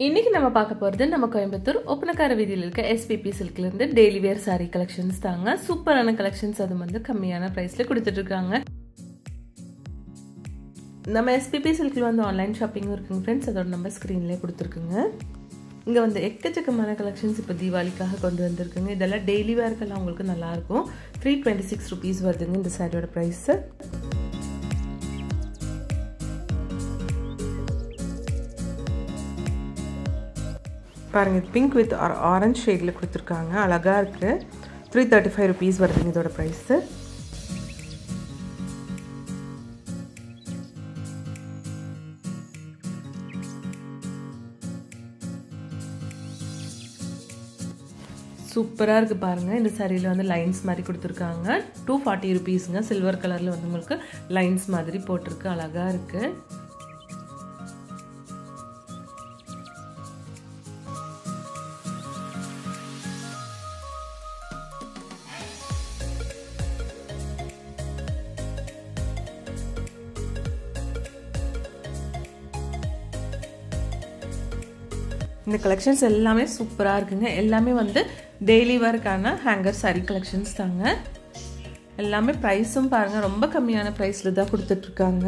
இன்னைக்கு நம்ம பார்க்க போகிறது நம்ம கோயம்புத்தூர் ஒப்பனக்கார வீதியில் இருக்க எஸ்பிபி சில்க்லேருந்து டெய்லி வேர் சாரீ கலெக்ஷன்ஸ் தாங்க சூப்பரான கலெக்ஷன்ஸ் அது வந்து கம்மியான ப்ரைஸில் கொடுத்துட்ருக்காங்க நம்ம எஸ்பிபி சில்கில் வந்து ஆன்லைன் ஷாப்பிங்கும் இருக்குங்க ஃப்ரெண்ட்ஸ் அதோட நம்ம ஸ்க்ரீன்லேயே கொடுத்துருக்குங்க இங்கே வந்து எக்கச்சக்கமான கலெக்ஷன்ஸ் இப்போ தீபாவளிக்காக கொண்டு வந்திருக்குங்க இதெல்லாம் டெய்லி வேர்க்கெல்லாம் உங்களுக்கு நல்லாயிருக்கும் த்ரீ டுவெண்ட்டி சிக்ஸ் ருபீஸ் வருதுங்க இந்த சாரியோட ப்ரைஸு பாருங்க இது பிங்க் வித் ஆரஞ்ச் ஷேடில் கொடுத்துருக்காங்க அழகாக இருக்குது த்ரீ தேர்ட்டி ஃபைவ் ருபீஸ் வருதுங்க இதோட ப்ரைஸு சூப்பராக இருக்குது பாருங்கள் இந்த சாரியில் வந்து லைன்ஸ் மாதிரி கொடுத்துருக்காங்க டூ ஃபார்ட்டி ருபீஸுங்க சில்வர் கலரில் வந்து உங்களுக்கு லைன்ஸ் மாதிரி போட்டிருக்கு அழகாக இருக்குது இந்த கலெக்ஷன்ஸ் எல்லாமே சூப்பராக இருக்குங்க எல்லாமே வந்து டெய்லி வேர்க்கான ஹேங்கர் சாரீ கலெக்ஷன்ஸ் தாங்க எல்லாமே ப்ரைஸும் பாருங்கள் ரொம்ப கம்மியான ப்ரைஸில் தான் கொடுத்துட்ருக்காங்க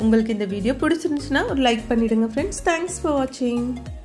உங்களுக்கு இந்த வீடியோ பிடிச்சிருந்துச்சுன்னா ஒரு லைக் பண்ணிவிடுங்க ஃப்ரெண்ட்ஸ் தேங்க்ஸ் ஃபார் வாட்சிங்